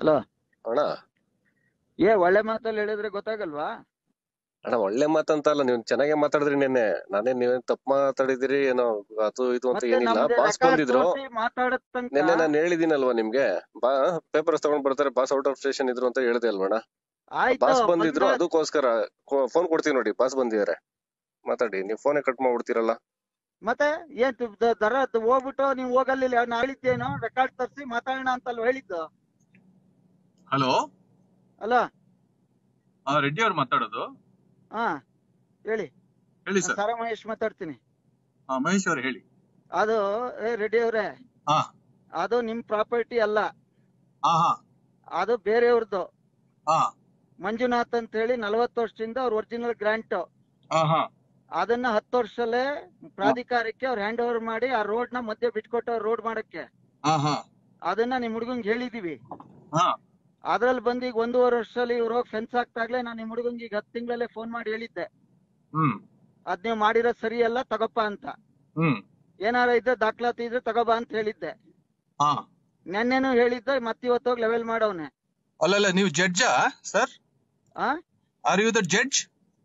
Hello ಅಣ್ಣ ಏ ಒಳ್ಳೆ ಮಾತಲ್ಲಿ ಹೇಳಿದ್ರೆ ಗೊತ್ತಾಗಲ್ವಾ ಅಣ್ಣ ಒಳ್ಳೆ ಮಾತಂತಲ್ಲ ನೀವು ಚೆನ್ನಾಗೇ ಮಾತಾಡಿದ್ರಿ ನಿನ್ನೆ ನಾನೇನ್ ನೀವೇನ್ ತಪ್ಪು ಮಾತಾಡಿದಿರಿ ಏನೋ ಅದು ಇದು ಅಂತ ಮತ್ತೆ ಏನಿಲ್ಲ ನಮ್ದೇ ಬಾಸ್ record ಬಂದಿದ್ರು ತೋರ್ಸಿ ಮಾತಾಡದ್ ತನಕ ನಿನ್ನೆ ನಾನು ಹೇಳಿದೀನಲ್ವಾ ನಿಮ್ಗೆ ಬಾ ಪೇಪರ್ಸ್ ತಗೊಂಡ್ ಬರ್ತಾರೆ ಬಾಸ್ ಔಟ್ ಆಫ್ ಸ್ಟೇಷನ್ ಇದ್ರು ಅಂತ ಹೇಳಿದೆ ಅಲ್ವಣ್ಣ ಆಯ್ತು ಬಾಸ್ ಬಂದಿದ್ರು ಬಂದ- ಅದಕ್ಕೋಸ್ಕರ ಫೋನ್ ಕೊಡ್ತೀವಿ ನೋಡಿ ಬಾಸ್ ಬಂದಿದ್ದಾರೆ ಮಾತಾಡಿ ನೀವು ಫೋನೇ ಕಟ್ ಮಾಡ್ಬಿಡ್ತೀರಲ್ಲ ಮತ್ತೆ ಏನ್ ತು- ದ- ದರ ದ- ಹೋಗ್ಬಿಟ್ಟು ನೀವು ಹೋಗಲ್ಲಿಲ್ಲ ನಾ ಹೇಳಿದ್ದೇನು ರೆಕಾರ್ಡ್ ತರ್ಸಿ ಮಾತಾಡೋಣ ಅಂತಲ್ವ ಹೇಳಿದ್ದು ಹಲೋ ಅಲ್ಲ ರೆಡ್ಡಿ ಅವ್ರು ಮಾತಾಡೋದು ಹಾ ಹೇಳಿ ಹೇಳಿ ನಾನ್ ಸರ್ ಸಾರಾ ಮಹೇಶ್ ಮಾತಾಡ್ತೀನಿ ಮಹೇಶ್ ಅವ್ರು ಹೇಳಿ ಅದು ಏ ರೆಡ್ಡಿ ಅವ್ರೆ ಹಾ ಅದು ನಿಮ್ ಪ್ರಾಪರ್ಟಿ ಅಲ್ಲ ಹಾ ಹಾ ಅದು ಬೇರೆಯವ್ರದ್ದು ಹಾ ಮಂಜುನಾಥ್ ಅಂತ ಹೇಳಿ ನಲವತ್ತು ವರ್ಷದಿಂದ ಅವ್ರ ಒರಿಜಿನಲ್ ಗ್ರಾಂಟ್ ಹಾ ಹಾ ಅದನ್ನ ಹತ್ತು ವರ್ಷದಲ್ಲೇ ಪ್ರಾಧಿಕಾರಕ್ಕೆ ಅವ್ರು ಹ್ಯಾಂಡ್ ಓವರ್ ಮಾಡಿ ಆ ರೋಡ್ ನ ಮಧ್ಯೆ ಬಿಟ್ಕೊಟ್ಟ ರೋಡ್ ಮಾಡಕ್ಕೆ ಹಾ ಹಾ ಅದನ್ನ ನಿಮ್ ಹುಡುಗಂಗ್ ಹೇಳಿದೀವಿ ಹಾ ಅದ್ರಲ್ಲಿ ಬಂದು ಈಗ ಒಂದೂವರೆ ವರ್ಷದಲ್ಲಿ ಇವ್ರು ಹೋಗಿ ಫೆನ್ಸ್ ಆಗ್ತಾಗ್ಲೇ ನಾನು ನಿಮ್ ಹುಡುಗಂಗ್ ಈಗ ಹತ್ತು ತಿಂಗಳಲ್ಲೇ ಫೋನ್ ಮಾಡಿ ಹೇಳಿದ್ದೆ ಹ್ಮ್ ಅದ್ ನೀವು ಮಾಡಿರೋದ್ ಸರಿ ಅಲ್ಲ ತಗೋಪ್ಪ ಅಂತ ಹ್ಮ್ ಏನಾರ ಇದ್ರೆ ದಾಖಲಾತಿ ಇದ್ರೆ ತಗೋಬಾ ಅಂತ ಹೇಳಿದ್ದೆ ಹಾ ನೆನ್ನೆನೂ ಹೇಳಿದ್ದೆ ಮತ್ತೆ ಇವತ್ತು ಹೋಗಿ ಲೆವೆಲ್ ಮಾಡವ್ನೆ ಅಲ್ಲಲ್ಲ ನೀವು ಜಡ್ಜಾ sir ah are you the judge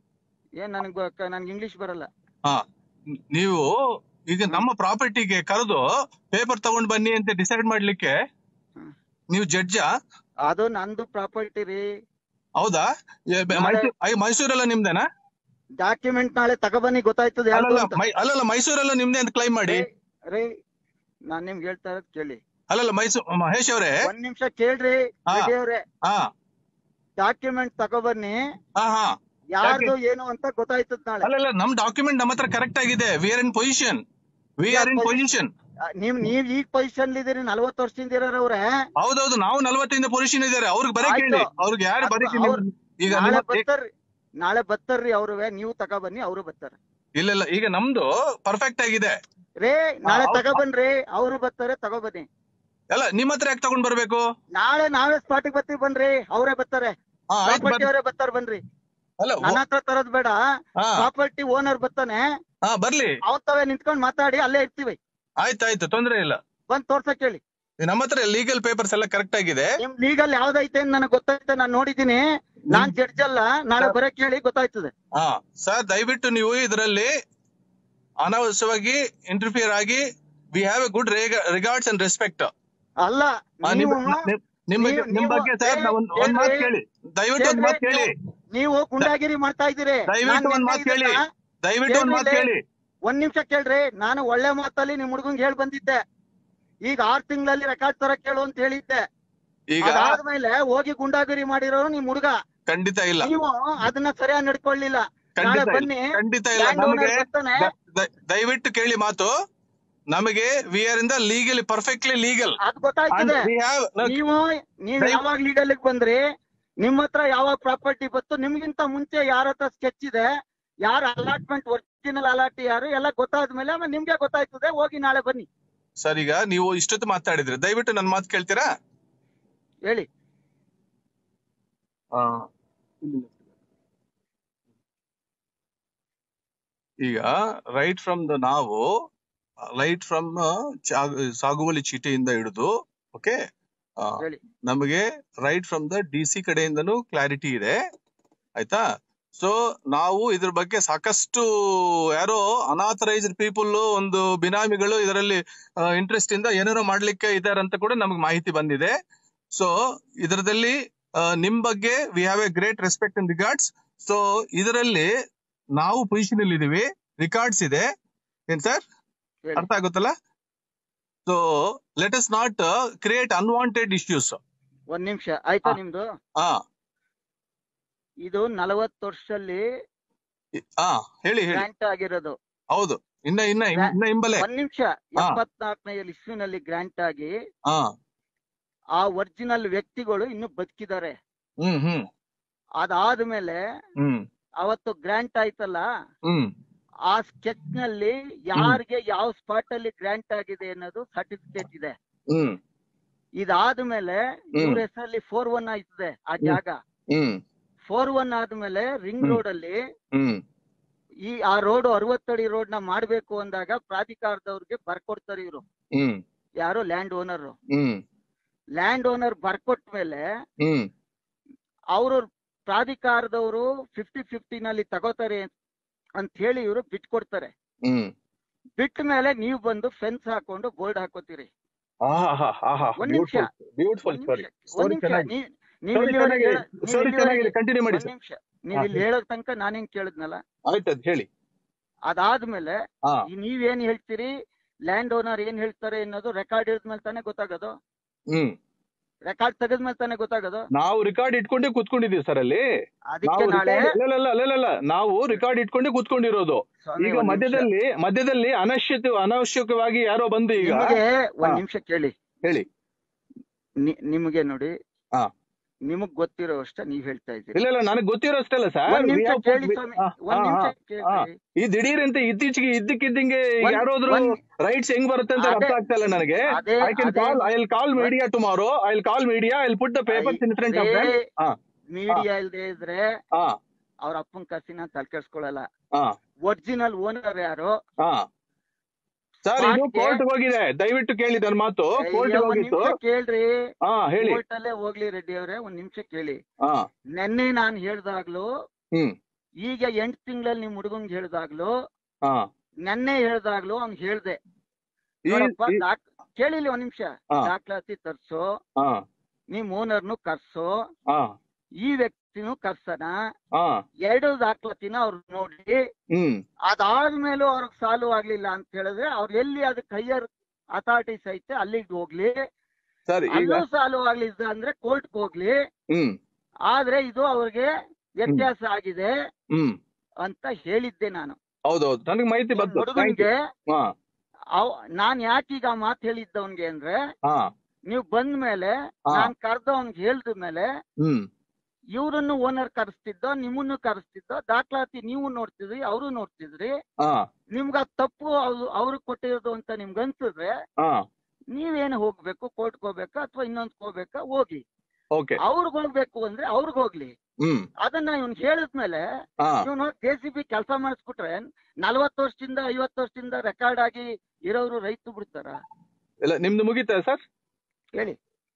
ಏನ್ ನನಗ್ ನನ್ಗೆ ಇಂಗ್ಲಿಷ್ ಬರಲ್ಲ ಹಾ ನೀವು ಈಗ ನಮ್ಮ ಪ್ರಾಪರ್ಟಿಗೆ ಕರೆದು ಪೇಪರ್ ತಗೊಂಡ್ ಬನ್ನಿ ಅಂತ ಡಿಸೈಡ್ ಮಾಡ್ಲಿಕ್ಕೆ ಹ್ಮ್. ನೀವು ಜಡ್ಜಾ ಅದು ನಂದು ಪ್ರಾಪರ್ಟಿ ರೀ ಹೌದಾ ಏ, ಬೆ- ನಾಳೆ- ಮೈಸೂರ್ ಐ- ಮೈಸೂರೆಲ್ಲ ನಿಮ್ದೇನಾ ಡಾಕ್ಯುಮೆಂಟ್ ನಾಳೆ ತಗೊಬನ್ನಿ ಗೊತ್ತಾಯ್ತದೆ ಯಾವ್ದು ಅಲ್ಲಲ್ಲ ಅಂತ ಮೈ- ಅಲ್ಲಲ್ಲ ಮೈಸೂರೆಲ್ಲ ನಿಮ್ದೇ ಅಂತ ಕ್ಲೈಮ್ ಮಾಡಿ ರೀ ನಾನ್ ನಿಮ್ಗೆ ಹೇಳ್ತಾ ಇರೋದ್ ಕೇಳಿ ಅಲ್ಲಲ್ಲ ಮೈಸೂರ್ ಮಹೇಶ್ ಅವರೇ ಒಂದ್ ನಿಮಿಷ ಕೇಳ್ರಿ ಹಾ. ರೆಡ್ಡಿ ಅವ್ರೆ ಹಾ ಡಾಕ್ಯುಮೆಂಟ್ ತಗೊಬನ್ನಿ ಹಾ ಹಾ ಯಾರ್ದು ಏನು ಅಂತ ಗೊತ್ತಾಯ್ತದ ನಾಳೆ ಅಲ್ಲಲ್ಲ ನಮ್ ಡಾಕ್ಯುಮೆಂಟ್ ನಮ್ಮ ಹತ್ರ ಕರೆಕ್ಟ್ ಆಗಿದೆ we are in position we are in position ಆ, ನೀವ್ ನೀವ್ ಈಗ ಪೊಸಿಷನ್ ಇದೀರಿ ನಲ್ವತ್ತು ವರ್ಷದಿಂದ ಇರೋರವ್ರೆ ಹೌದೌದು ನಾವು ನಲ್ವತ್ತೈದು ಪೊಸಿಷನ್ ಇದ್ದಾರೆ ಅವ್ರಿಗೆ ಬರೀ ಆಯ್ತು. ಕೇಳಿ ಅವ್ರಿಗೆ ಯಾರು ಬರೀ ಅದು ಕೇಳಿ ಅವ್ರು- ಈಗ ನಾಳೆ ನಿಮ್ಮ- ಬರ್ತಾರ್ರಿ ನಾಳೆ ಬರ್ತಾರ್ರಿ ಅವ್ರುವೆ ನೀವು ತಗೊಬನ್ನಿ ಅವರು ಬರ್ತಾರ ಇಲ್ಲ ಇಲ್ಲ ಈಗ ನಮ್ದು ಪರ್ಫೆಕ್ಟ್ ಆಗಿದೆ ರೇ ನಾಳೆ ಹೌದು. ತಗೊಬನ್ರಿ ಅವರು ಬರ್ತಾರೆ ತಗೊಬನ್ನಿ ಅಲ್ಲ ನಿಮ್ಮ ಹತ್ರ ಯಾಕೆ ತಗೊಂಡ್ ಬರ್ಬೇಕು ನಾಳೆ ನಾವೇ ಸ್ಪಾಟಿಗೆ ಬರ್ತೀವಿ ಬನ್ರಿ ಅವರೇ ಬರ್ತಾರೆ ಹಾ ಆಯ್ತು ಪ್ರಾಪರ್ಟಿ ಬರ್ಲಿ. ಅವರೇ ಬರ್ತಾರ ಬನ್ರಿ ಅಲ್ಲ ಓ- ನನ್ನ ಹತ್ರ ತರೋದ್ ಬೇಡ ಹಾ ಪ್ರಾಪರ್ಟಿ ಓನರ್ ಬರ್ತಾನೆ ಹಾ ಬರ್ಲಿ ಅವನ್ ತಾವೇ ನಿಂತ್ಕೊಂಡ್ ಮಾತಾಡಿ ಅಲ್ಲೇ ಇರ್ತೀವಿ ಆಯ್ತಾಯ್ತು ತೊಂದ್ರೆ ಇಲ್ಲ ಬಂದ್ ತೋರ್ಸಕ್ ಹೇಳಿ ನಮ್ಮ ಹತ್ರ ಲೀಗಲ್ ಪೇಪರ್ಸ್ ಎಲ್ಲ ಕರೆಕ್ಟ್ ಆಗಿದೆ ನಿಮ್ ಲೀಗಲ್ ಯಾವ್ದೈತೆ ಅಂತ ನನಗೆ ಗೊತ್ತೈತೆ ನಾನ್ ನೋಡಿದೀನಿ ನಾನ್ ಜಡ್ಜ್ ಅಲ್ಲ ನಾಳೆ ಬರಕ್ ಹೇಳಿ ಗೊತ್ತಾಯ್ತದೆ ಹಾ ಸರ್ ದಯವಿಟ್ಟು ನೀವು ಇದರಲ್ಲಿ ಅನಾವಶ್ಯವಾಗಿ ಇಂಟರ್ಫಿಯರ್ ಆಗಿ we have a good regards and respect ಅಲ್ಲ ನಿಮ್ ನೀವು ನಿಮ್- ನಿಮ್ ಬಗ್ಗೆ- ನೀವು- ನಿಮ್ ಬಗ್ಗೆ ಸರ್ ನಾವ್ ಒಂದ್ ಒಂದ್ ಮಾತು ಕೇಳಿ ದಯವಿಟ್ಟು ಒಂದ್ ಮಾತು ಕೇಳಿ ನೀವು ಗುಂಡಾಗಿರಿ ಮಾಡ್ತಾ ಇದ್ದೀರಿ ದಯವಿಟ್ಟು ನಾನ್ ಒಂದ್ ನಿನ್ನೆ ಮಾತು ಕೇಳಿ ಇದನ್ನ ದಯವಿಟ್ಟು ಒಂದ್ ಮಾತು ಕೇಳ್ರಿ. ಕೇಳಿ ಒಂದ್ ನಿಮಿಷ ಕೇಳ್ರಿ ನಾನು ಒಳ್ಳೆ ಮಾತಲ್ಲಿ ನಿಮ್ ಹುಡುಗಂಗ್ ಹೇಳ್ ಬಂದಿದ್ದೆ ಈಗ ಆರ್ ತಿಂಗಳಲ್ಲಿ ರೆಕಾರ್ಡ್ ತರ ಕೇಳು ಅಂತ ಹೇಳಿದ್ದೆ ಈಗ ಅದಾದ್ಮೇಲೆ ಹೋಗಿ ಗುಂಡಾಗಿರಿ ಮಾಡಿರೋರು ನಿಮ್ ಹುಡುಗ ಖಂಡಿತ ಇಲ್ಲ ನೀವು ಅದನ್ನ ಸರಿಯಾಗಿ ನಡ್ಕೊಳ್ಳಿಲ್ಲ ನಾಳೆ ಖಂಡಿತ ಇಲ್ಲ ಬನ್ನಿ ಖಂಡಿತ ಇಲ್ಲ ಲ್ಯಾಂಡ್ ಓನರ್ ನಮಗೆ ಬರ್ತಾನೆ ದ- ದ- ದಯವಿಟ್ಟು ಕೇಳಿ ಮಾತು ನಮಗೆ ವಿ ಆರ್ ಇಂದ ಲೀಗಲಿ ಪರ್ಫೆಕ್ಟ್ಲಿ ಲೀಗಲ್ ಅದ್ ಗೊತ್ತಾಯ್ತದೆ ವಿ ಹ್ಯಾವ್ ನೀವು ನೀವ್ ದಯವ್- ಯಾವಾಗ ಲೀಗಲ್ ಬಂದ್ರಿ ನಿಮ್ ಹತ್ರ ಯಾವಾಗ ಪ್ರಾಪರ್ಟಿ ಬಂತು ನಿಮ್ಗಿಂತ ಮುಂಚೆ ಯಾರ ಹತ್ರ ಸ್ಕೆಚ್ ಇದೆ ಯಾರ ಅಲಾಟ್ಮೆಂಟ್ ಒರಿಜಿನಲ್ ಅಲಾಟ್ ಯಾರು ಎಲ್ಲ ಗೊತ್ತಾದ್ಮೇಲೆ ಆಮೇಲೆ ನಿಮ್ಗೆ ಗೊತ್ತಾಯ್ತದೆ ಹೋಗಿ ನಾಳೆ ಬನ್ನಿ ಸರ್ ಈಗ ನೀವು ಇಷ್ಟೊತ್ತು ಮಾತಾಡಿದ್ರಿ ದಯವಿಟ್ಟು ನನ್ನ ಮಾತು ಕೇಳ್ತೀರಾ ಹೇಳಿ ಈಗ ರೈಟ್ ಫ್ರಮ್ ದ ನಾವು ರೈಟ್ ಫ್ರಮ್ ಸಾಗುವಳಿ ಚೀಟಿಯಿಂದ ಹಿಡಿದು ಓಕೆ ಹೇಳಿ ನಮಗೆ right from the D C ಕಡೆಯಿಂದನೂ ಕ್ಲಾರಿಟಿ ಇದೆ ಆಯ್ತಾ ಸೊ ನಾವು ಇದ್ರ ಬಗ್ಗೆ ಸಾಕಷ್ಟು ಯಾರೋ ಅನಾಥರೈಸ್ಡ್ ಪೀಪಲ್ ಒಂದು ಬಿನಾಮಿಗಳು ಇದರಲ್ಲಿ ಇಂಟ್ರೆಸ್ಟ್ ಇಂದ ಏನೇನೋ ಮಾಡ್ಲಿಕ್ಕೆ ಇದ್ದಾರೆ ಅಂತ ಕೂಡ ನಮಗೆ ಮಾಹಿತಿ ಬಂದಿದೆ ಸೊ ಇದರದಲ್ಲಿ ಆ, ನಿಮ್ ಬಗ್ಗೆ we have a great respect and regards so ಇದರಲ್ಲಿ ನಾವು ಪೊಸಿಷನ್ ಅಲ್ಲಿ ಇದೀವಿ ರಿಕಾರ್ಡ್ಸ್ ಇದೆ ಏನ್ ಸರ್ ಹೇಳಿ ಅರ್ಥ ಆಗುತ್ತಲ್ಲ so let us not create unwanted issues ಒಂದ್ ನಿಮಿಷ ಆಯ್ತಾ ಹಾ. ನಿಮ್ದು ಹಾ ಇದು ನಲವತ್ತು ವರ್ಷದಲ್ಲಿ ಹಾ ಹೇಳಿ ಹೇಳಿ ಗ್ರಾಂಟ್ ಆಗಿರೋದು ಹೌದು ಇನ್ನ ಇನ್ನ ಗ್ರಾ- ಇನ್ನ ಹಿಂಬಲೆ ಒಂದ್ ನಿಮಿಷ ಹಾ. ಎಪ್ಪತ್ನಾಲ್ಕನೇ ಇಸ್ವಿನಲ್ಲಿ ಗ್ರಾಂಟ್ ಆಗಿ ಹಾ ಆ ಒರಿಜಿನಲ್ ವ್ಯಕ್ತಿಗಳು ಇನ್ನು ಬದುಕಿದ್ದಾರೆ ಹ್ಮ್ ಹ್ಮ್ ಅದಾದ್ಮೇಲೆ ಹ್ಮ್ ಅವತ್ತು ಗ್ರಾಂಟ್ ಆಯ್ತಲ್ಲ ಹ್ಮ್ ಆ ಸ್ಕೆಚ್ ನಲ್ಲಿ ಯಾರಿಗೆ ಯಾವ ಸ್ಪಾಟ್ ಅಲ್ಲಿ ಗ್ರಾಂಟ್ ಆಗಿದೆ ಅನ್ನೋದು ಸರ್ಟಿಫಿಕೇಟ್ ಇದೆ ಹ್ಮ್ ಇದಾದ್ಮೇಲೆ ಹ್ಮ್. ಇವ್ರ ಹೆಸರಲ್ಲಿ ಫೋರ್ ಒನ್ ಆಯ್ತದೆ ಆ ಹ್ಮ್. ಜಾಗ ಹ್ಮ್ ಫೋರ್ ಒನ್ ಆದ್ಮೇಲೆ ರಿಂಗ್ ಹ್ಮ್. ರೋಡ್ ಅಲ್ಲಿ ಹ್ಮ್ ಈ ಆ ರೋಡ್ ಅರವತ್ತಡಿ ರೋಡ್ ನ ಮಾಡ್ಬೇಕು ಅಂದಾಗ ಪ್ರಾಧಿಕಾರದವ್ರಿಗೆ ಬರ್ಕೊಡ್ತಾರೆ ಇವ್ರು ಹ್ಮ್ ಯಾರು ಲ್ಯಾಂಡ್ ಓನರ್ ಹ್ಮ್ ಲ್ಯಾಂಡ್ ಓನರ್ ಬರ್ಕೊಟ್ಟ ಮೇಲೆ ಹ್ಮ್ ಅವರು ಪ್ರಾಧಿಕಾರದವರು ಫಿಫ್ಟಿ ಫಿಫ್ಟಿ ನಲ್ಲಿ ತಗೋತಾರೆ ಅಂತ ಹೇಳಿ ಇವರು ಬಿಟ್ಕೊಡ್ತಾರೆ ಹ್ಮ್ ಬಿಟ್ಟ ಮೇಲೆ ನೀವು ಬಂದು ಫೆನ್ಸ್ ಹಾಕೊಂಡು ಬೋರ್ಡ್ ಹಾಕೋತೀರಿ ಆಹಾ ಆಹಾ ಒಂದ್ ನಿಮಿಷ. ಬ್ಯೂಟಿಫುಲ್ ಒಂದ್ ಸ್ಟೋರಿ ನಿಮಿಷ ಒಂದ್ ನಿಮಿಷ ಚೆನ್ನಾಗಿ ನೀ- ನೀವ್ ಸ್ಟೋರಿ ಇಲ್ಲಿವರೆಗೆ ಚೆನ್ನಾಗಿದೆ ಹೇಳ- ನೀವ್ ಸ್ಟೋರಿ ಇಲ್ಲಿವರೆಗೆ- ಚೆನ್ನಾಗಿದೆ ಕಂಟಿನ್ಯೂ ಮಾಡಿ ಒಂದ್ ಸರ್ ನಿಮಿಷ ನೀವ್ ಹಾ, ಇಲ್ಲಿ ಹೇಳೋ ತನಕ ನಾನೇನ್ ಕೇಳಿದ್ನಲ್ಲ ಆಯ್ತದ್ ಹೇಳಿ ಅದಾದ್ಮೇಲೆ ಹಾ ಈ ನೀವೇನ್ ಹೇಳ್ತೀರಿ ಲ್ಯಾಂಡ್ ಓನರ್ ಏನ್ ಹೇಳ್ತಾರೆ ಅನ್ನೋದು ರೆಕಾರ್ಡ್ ಇದ್ಮೇಲೆ ತಾನೇ ಗೊತ್ತಾಗೋದು ಹ್ಮ್ ರೆಕಾರ್ಡ್ ತೆಗೆದ್ಮೇಲೆ ತಾನೇ ಗೊತ್ತಾಗೋದು ನಾವು ರಿಕಾರ್ಡ್ ಇಟ್ಕೊಂಡೇ ಕೂತ್ಕೊಂಡಿದೀವಿ ಸರ್ ಅಲ್ಲಿ ಅದಕ್ಕೆ ನಾವು ನಾಳೆ record- ಇಲ್ಲ, ಇಲ್ಲ, ಇಲ್ಲ, ಇಲ್ಲ, ಇಲ್ಲ. ನಾವು ರಿಕಾರ್ಡ್ ಇಟ್ಕೊಂಡೇ ಕೂತ್ಕೊಂಡಿರೋದು ಸ್ವಾಮಿ ಈಗ ಒಂದ್ ನಿಮಿಷ. ಮಧ್ಯದಲ್ಲಿ ಮಧ್ಯದಲ್ಲಿ ಅನಶ್ಯತ ಅನವಶ್ಯಕವಾಗಿ ಯಾರೋ ಬಂದು ಈಗ ನಿಮಗೆ ಒಂದ್ ಹಾ. ನಿಮಿಷ ಕೇಳಿ ಹೇಳಿ ನಿ- ನಿಮಗೆ ನೋಡಿ ಹಾ. ನಿಮಗ್ ಗೊತ್ತಿರೋ ಅಷ್ಟ ನೀವ್ ಹೇಳ್ತಾ ಇದ್ದೀರಿ ಇಲ್ಲ ಇಲ್ಲ ನನಗೆ ಗೊತ್ತಿರೋ ಅಷ್ಟಲ್ಲ ಸರ್ ಒಂದ್ ನಿಮಿಷ ಕೇಳಿ ಸ್ವಾಮಿ ಒಂದ್ ನಿಮಿಷ ಹಾ. ಕೇಳಿ ಈ ದಿಢೀರ್ ಅಂತ ಇತ್ತೀಚೆಗೆ ಇದ್ದಕ್ಕಿದ್ದಂಗೆ ಒಂದ್- ಯಾರಾದ್ರೂ ಒಂದ್- ರೈಟ್ಸ್ ಹೆಂಗ್ ಬರುತ್ತೆ ಅಂತ ಅರ್ಥ ಅದೇ- ಆಗ್ತಾ ಇಲ್ಲ ನನಗೆ ಅದೇ ಐ ಕ್ಯಾನ್ ಅದೇ call I will call media tomorrow I will call media I put the papers in front of them ಹಾ ಮೀಡಿಯಾ ಇಲ್ದೇ ಇದ್ರೆ ಹಾ ಅವ್ರ ಅಪ್ಪನ್ ಕಸಿನ ತಲೆಕೆಡ್ಸ್ಕೊಳಲ್ಲ ಹಾ ಒರಿಜಿನಲ್ ಓನರ್ ಯಾರು ಹಾ ಸರ್ ಇದು ಮಾತ್ಗೆ- ಕೋರ್ಟ್ ಹೋಗಿದೆ ದಯವಿಟ್ಟು ಕೇಳಿ ನನ್ನ ಮಾತು ಕೋರ್ಟ್ ಅಯ್ಯೋ, ಒಂದ್ ಹೋಗಿತ್ತು ನಿಮಿಷ ಕೇಳ್ರಿ ಹಾ ಹೇಳಿ ಕೋರ್ಟ್ ಅಲ್ಲೇ ಹೋಗ್ಲಿ ರೆಡ್ಡಿ ಅವರೇ ಒಂದ್ ನಿಮಿಷ ಕೇಳಿ ಹಾ ನೆನ್ನೆ ನಾನ್ ಹೇಳ್ದಾಗ್ಲು ಹ್ಮ್ ಈಗ ಎಂಟ್ ತಿಂಗಳಲ್ಲಿ ನಿಮ್ ಹುಡುಗಂಗ್ ಹೇಳ್ದಾಗ್ಲು ಹಾ ನೆನ್ನೆ ಹೇಳ್ದಾಗ್ಲು ಅವ್ನ್ ಹೇಳ್ದೆ ಈ ನೋಡಪ್ಪ ಈ- ದಾಖ್ ಕೇಳಿಲ್ಲ ಒಂದ್ ನಿಮಿಷ ಹಾ. ದಾಖಲಾತಿ ತರ್ಸು ಹಾ ನಿಮ್ ಓನರ್ನು ಕರ್ಸು ಹಾ ಈ ವ್ಯಕ್ತಿನೂ ಕರ್ಸನ ಹಾ ಎರಡು ದಾಖಲಾತಿನ ಅವ್ರು ನೋಡಿ ಹ್ಮ್ ಅದಾದ್ಮೇಲೂ ಅವ್ರಿಗೆ ಸಾಲ್ವ್ ಆಗ್ಲಿಲ್ಲ ಅಂತ ಹೇಳಿದ್ರೆ ಅವ್ರು ಎಲ್ಲಿ ಅದಕ್ಕೆ ಹೈಯರ್ ಅಥಾರಿಟೀಸ್ ಐತೆ ಅಲ್ಲಿಗೆ ಹೋಗ್ಲಿ ಸರ್ ಈಗ ಅಲ್ಲೂ ಸಾಲ್ವ್ ಆಗ್ಲಿಲ್ಲ ಅಂದ್ರೆ ಕೋರ್ಟ್ ಹೋಗ್ಲಿ ಹ್ಮ್ ಆದ್ರೆ ಇದು ಅವ್ರಿಗೆ ವ್ಯತ್ಯಾಸ ಆಗಿದೆ ಹ್ಮ್ ಅಂತ ಹೇಳಿದ್ದೆ ನಾನು ಹೌದೌದು ನನಗೆ ಮಾಹಿತಿ ಬಂತು Thank you. ಹುಡುಗನ್ಗೆ ಹಾ ಅವ್ ನಾನ್ ಯಾಕೀಗ ಆ ಮಾತು ಹೇಳಿದ್ದವನ್ಗೆ ಅಂದ್ರೆ ಹಾ ನೀವ್ ಬಂದ ಮೇಲೆ ಹಾ. ನಾನ್ ಕರ್ದವನ್ಗೆ ಹೇಳ್ದ ಮೇಲೆ ಹ್ಮ್ ಇವ್ರನ್ನು ಓನರ್ ಕರೆಸ್ತಿದ್ದೋ ನಿಮ್ಮನ್ನು ಕರೆಸ್ತಿದ್ದೋ ದಾಖಲಾತಿ ನೀವು ನೋಡ್ತಿದ್ರಿ ಅವರು ನೋಡ್ತಿದ್ರಿ ಹಾ ನಿಮ್ಗ ಅದ್ ತಪ್ಪು ಅವ್ರಿಗೆ ಕೊಟ್ಟಿರೋದು ಅಂತ ನಿಮ್ಗೆ ಅನ್ಸಿದ್ರೆ ಹಾ ನೀವೇನು ಹೋಗ್ಬೇಕು ಕೋರ್ಟ್ಗೆ ಹೋಗ್ಬೇಕಾ ಅಥವಾ ಇನ್ನೊಂದ್ ಹೋಗ್ಬೇಕಾ ಹೋಗಿ ಓಕೆ ಅವ್ರಿಗೆ ಹೋಗ್ಬೇಕು ಅಂದ್ರೆ ಅವ್ರಿಗೆ ಹೋಗ್ಲಿ ಹ್ಮ್ ಅದನ್ನ ಇವ್ನ್ ಹೇಳಿದ್ಮೇಲೆ ಹಾ ಇವನು ಜೆ ಸಿ ಬಿ ಕೆಲಸ ಮಾಡಿಸ್ಬಿಟ್ರೆ ನಲ್ವತ್ತು ವರ್ಷದಿಂದ ಐವತ್ತು ವರ್ಷದಿಂದ ರೆಕಾರ್ಡ್ ಆಗಿ ಇರೋರು ರೈತ ಬಿಡ್ತಾರ ಇಲ್ಲ ನಿಮ್ದು ಮುಗೀತಾ ಸರ್ ಹೇಳಿ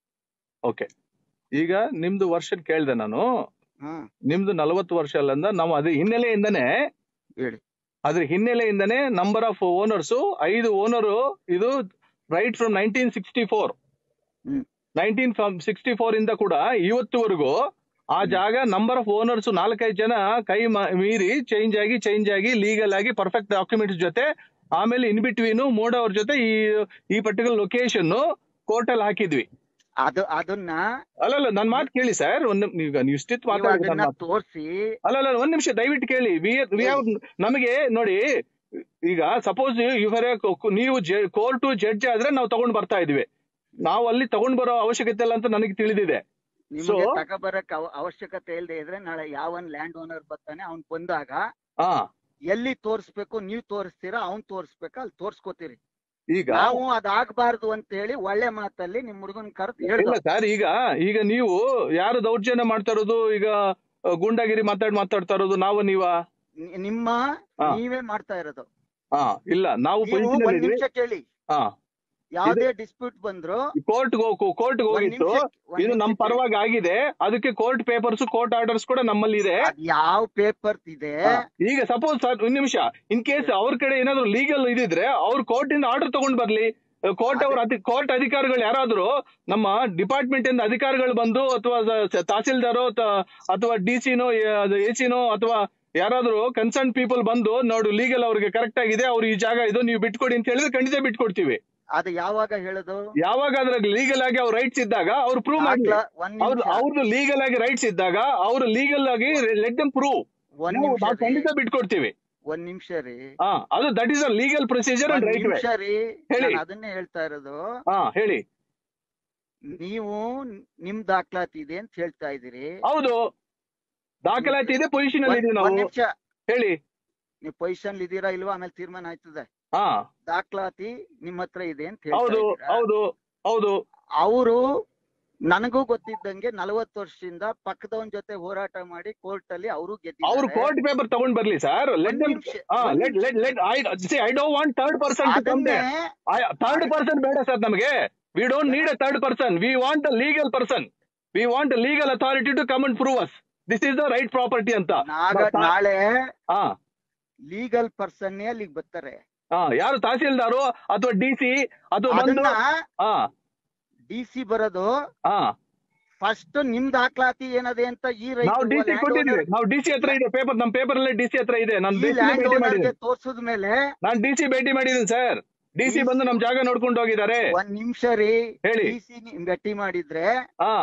ಓಕೆ ಈಗ ನಿಮ್ದು ವರ್ಷ ಕೇಳ್ದೆ ನಾನು ಹ್ಮ್ ನಿಮ್ದು ನಲವತ್ತು ವರ್ಷ ಅಲ್ಲಂದ ನಾವು ಅದ್ರ ಹಿನ್ನೆಲೆಯಿಂದನೇ ಹೇಳಿ ಅದ್ರ ಹಿನ್ನೆಲೆಯಿಂದನೇ ನಂಬರ್ ಆಫ್ ಓನರ್ಸ್ ಐದು ಓನರು ಇದು right from nineteen sixty four ಹ್ಮ್. ನೈನ್ಟೀನ್ ಸಿಕ್ಸ್ಟಿ ಫೋರ್ ಇಂದ ಕೂಡ ಇವತ್ತುವರೆಗೂ ಆ ಜಾಗ ನಂಬರ್ ಆಫ್ ಓನರ್ಸ್ ನಾಲ್ಕೈದು ಜನ ಕೈ ಮ- ಮೀರಿ ಚೇಂಜ್ ಆಗಿ ಚೇಂಜ್ ಆಗಿ ಲೀಗಲ್ ಆಗಿ ಪರ್ಫೆಕ್ಟ್ ಡಾಕ್ಯುಮೆಂಟ್ಸ್ ಜೊತೆ ಆಮೇಲೆ ಇನ್ ಬಿಟ್ವೀನು ಮೋಡ್ ಅವ್ರ ಜೊತೆ ಈ ಈ ಪರ್ಟಿಕ್ಯುಲರ್ ಲೊಕೇಶನ್ ಕೋರ್ಟ್ ಅಲ್ಲಿ ಹಾಕಿದ್ವಿ ಅದು ಅದನ್ನ ಅಲ್ಲಲ್ಲ ನನ್ ಮಾತು ಕೇಳಿ ಸರ್ ಒಂದ್ ನಿಮ್- ಈಗ ನೀವು ಇಷ್ಟಿತ್ತು ನೀವು ಮಾತಾಡಿ ಅದನ್ನ ತೋರ್ಸಿ ಅಲ್ಲಲ್ಲ ಒಂದ್ ನಿಮಿಷ ದಯವಿಟ್ಟು ಕೇಳಿ ವಿ ವಿ ಹ್ಯಾವ್ ನಮಗೆ ನೋಡಿ ಈಗ ಸಪೋಸ್ ಇವರೇ ನೀವು ಕೋರ್ಟು ಜಡ್ಜ್ ಆದ್ರೆ ನಾವು ತಗೊಂಡ್ ಬರ್ತಾ ಇದೀವಿ ನಾವು ಅಲ್ಲಿ ತಗೊಂಡ್ ಬರೋ ಅವಶ್ಯಕತೆ ಇಲ್ಲ ಅಂತ ನನಗೆ ತಿಳಿದಿದೆ ನಿಮಗೆ So- ತಗೋಬರಕ್ ಅವ- ಅವಶ್ಯಕತೆ ಇಲ್ಲದೆ ಇದ್ರೆ ನಾಳೆ ಯಾವನ್ ಲ್ಯಾಂಡ್ ಓನರ್ ಬರ್ತಾನೆ ಅವ್ನ್ ಬಂದಾಗ ಹಾ ಎಲ್ಲಿ ತೋರಿಸ್ಬೇಕು ನೀವ್ ತೋರಿಸ್ತೀರಾ ಅವ್ನ್ ತೋರಿಸ್ಬೇಕಾ ಅಲ್ಲಿ ತೋರ್ಸ್ಕೊತೀರಿ ಈಗ ನಾವು ಅದಾಗಬಾರ್ದು ಅಂತ ಹೇಳಿ ಒಳ್ಳೆ ಮಾತಲ್ಲಿ ನಿಮ್ ಹುಡುಗನ್ ಕರೆದು ಇಲ್ಲ ಹೇಳ್ದ ಸರ್ ಈಗ ಈಗ ನೀವು ಯಾರು ದೌರ್ಜನ್ಯ ಮಾಡ್ತಾ ಇರೋದು ಈಗ ಅಹ್, ಗೂಂಡಾಗಿರಿ ಮಾತಾಡ್ ಮಾತಾಡ್ತಾ ಇರೋದು ನಾವು ನೀವ ನಿ- ನಿಮ್ಮ ಹಾ. ನೀವೇ ಮಾಡ್ತಾ ಇರೋದು ಹಾ ಇಲ್ಲ ನಾವು ನೀವು position ಒಂದ್ ಅಲ್ಲಿ ನಿಮಿಷ ಕೇಳಿ ಹಾ ಯಾವ್ದೇ ಡಿಸ್ಪ್ಯೂಟ್ ಬಂದ್ರು ಕೋರ್ಟ್ ಕೋರ್ಟ್ ಒಂದ್ ಹೋಗಿತ್ತು ನಿಮಿಷ ಒಂದ್ ಇದು ನಿಮಿಷ ನಮ್ ಕೇಳಿ. ಪರವಾಗಿ ಆಗಿದೆ ಅದಕ್ಕೆ ಕೋರ್ಟ್ ಪೇಪರ್ಸ್ ಕೋರ್ಟ್ ಆರ್ಡರ್ಸ್ ಕೂಡ ನಮ್ಮಲ್ಲಿ ಇದೆ ಅದ್ ಯಾವ ಪೇಪರ್ ಇದೆ ಹಾ. ಈಗ ಸಪೋಸ್ ಸರ್ ಒಂದ್ ನಿಮಿಷ ಇನ್ ಕೇಸ್ ಅವ್ರ ಕಡೆ ಏನಾದ್ರು ಲೀಗಲ್ ಇದಿದ್ರೆ ಅವ್ರು ಕೋರ್ಟ್ ಇಂದ ಆರ್ಡರ್ ತಗೊಂಡ್ ಬರ್ಲಿ ಕೋರ್ಟ್ ಅವ್ರ ಕೋರ್ಟ್ ಅಧಿಕಾರಿಗಳು ಯಾರಾದ್ರೂ ನಮ್ಮ ಡಿಪಾರ್ಟ್ಮೆಂಟ್ ಇಂದ ಅಧಿಕಾರಿಗಳು ಬಂದು ಅಥವಾ ತಹಸೀಲ್ದಾರೋ ಅಥವಾ ಡಿ ಸಿನೋ ಎ ಸಿನೋ ಅಥವಾ ಯಾರಾದ್ರೂ ಕನ್ಸರ್ನ್ ಪೀಪಲ್ ಬಂದು ನೋಡು ಲೀಗಲ್ ಅವ್ರಿಗೆ ಕರೆಕ್ಟ್ ಆಗಿದೆ ಅವ್ರು ಈ ಜಾಗ ಇದು ನೀವು ಬಿಟ್ಕೊಡಿ ಅಂತ ಹೇಳಿದ್ರೆ ಖಂಡಿತ ಬಿಟ್ಕೊಡ್ತೀವಿ ಅದು ಯಾವಾಗ ಹೇಳೋದು ಯಾವಾಗ ಅದ್ರಾಗ ಲೀಗಲ್ ಆಗಿ ಅವ್ರ ರೈಟ್ಸ್ ಇದ್ದಾಗ ಅವ್ರು ಪ್ರೂವ್ ಮಾಡಿ ದಾಖಲ- ಒಂದ್ ಅವ್ರು ನಿಮಿಷ ಅವ್ರದ್ದು ಲೀಗಲ್ ಆಗಿ ರೈಟ್ಸ್ ಇದ್ದಾಗ ಅವ್ರು ಲೀಗಲ್ ಆಗಿ ಲೆಟ್ ದಮ್ ಪ್ರೂವ್ ಒಂದ್ ನಾವು ನಿಮಿಷ ನಾವು ರೀ ಖಂಡಿತ ಬಿಟ್ಕೊಡ್ತೀವಿ ಒಂದ್ ನಿಮಿಷ ರೀ ಹಾ ಅದು that is a legal procedure and ಒಂದ್ ರೈಟ್ ವೇ ನಿಮಿಷ ರೀ ಹೇಳಿ. ನಾನ್ ಅದನ್ನೇ ಹೇಳ್ತಾ ಇರೋದು ಹಾ ಹೇಳಿ ನೀವು ನಿಮ್ ದಾಖಲಾತಿ ಇದೆ ಅಂತ ಹೇಳ್ತಾ ಇದೀರಿ ಹೌದು ದಾಖಲಾತಿ ಇದೆ ಪೊಸಿಷನ್ ಅಲ್ಲಿ ಇದೀವಿ ಒಂದ್ ನಾವು ನಿಮಿಷ ಹೇಳಿ ನೀವು ಪೊಸಿಷನ್ ಇದೀರಾ ಇಲ್ವಾ ಆಮೇಲೆ ತೀರ್ಮಾನ ಆಯ್ತದೆ ಹಾ ದಾಖಲಾತಿ ನಿಮ್ ಹತ್ರ ಇದೆ ಅಂತ ಹೇಳ್ತಾ ಹೌದು ಇದ್ದೀರಾ. ಹೌದು ಹೌದು ಅವರು ನನಗೂ ಗೊತ್ತಿದ್ದಂಗೆ ನಲವತ್ತು ವರ್ಷದಿಂದ ಪಕ್ಕದವನ್ ಜೊತೆ ಹೋರಾಟ ಮಾಡಿ ಕೋರ್ಟ್ ಅಲ್ಲಿ ಅವರು ಅವ್ರು ಗೆದ್ದಿದ್ದಾರೆ ಕೋರ್ಟ್ ಪೇಪರ್ ತಗೊಂಡ್ ಬರ್ಲಿ ಸರ್ ಲೆಟ್ ಒಂದ್ ನಿಮಿಷ, ಹಾ ಒಂದ್ let let let I see I don't want third person to come ಅದನ್ನೇ ಥರ್ಡ್ ಪರ್ಸನ್ ಬೇಡ ಸರ್ ನಮಗೆ we don't need a third person we want a legal person we want legal authority to come and prove us this is the right property ಅಂತ ನಾಗ but ಆ- ನಾಳೆ ಹಾ legal person ಅಲ್ಲಿಗೆ ಬರ್ತಾರೆ ಹಾ ಯಾರು ತಹಸೀಲ್ದಾರು ಅಥವಾ ಡಿ ಸಿ ಅಥವಾ ಬಂದು ಅದನ್ನ ಹಾ ಡಿ ಸಿ ಬರೋದು ಹಾ ಫಸ್ಟ್ ನಿಮ್ ದಾಖಲಾತಿ ಏನದೆ ಅಂತ ಈ ನಾವು ಡಿ ಸಿ ರೈತರು ಕೊಟ್ಟಿದ್ವಿ ನಾವು ಡಿ ಸಿ ಹತ್ರ ಇದೆ ಪೇಪರ್ ನಮ್ಮ ಪೇಪರ್ ಅಲ್ಲೇ ಡಿ ಸಿ ಹತ್ರ ಇದೆ ನಾನು ಈ ಡಿ ಸಿ ಲ್ಯಾಂಡ್ ಭೇಟಿ ಓನರ್ಗೆ ಮಾಡಿದ್ದೀನಿ ತೋರ್ಸಿದ ಮೇಲೆ ನಾನು ಡಿ ಸಿ ಭೇಟಿ ಮಾಡಿದ್ದೀನಿ ಸರ್ ಡಿ ಸಿ ಬಂದು ನಮ್ ಜಾಗ ನೋಡ್ಕೊಂಡು ಹೋಗಿದ್ದಾರೆ ಒಂದ್ ನಿಮಿಷ ರೀ ಹೇಳಿ. ಡಿ ಸಿ ಭೇಟಿ ಮಾಡಿದ್ರೆ ಹಾ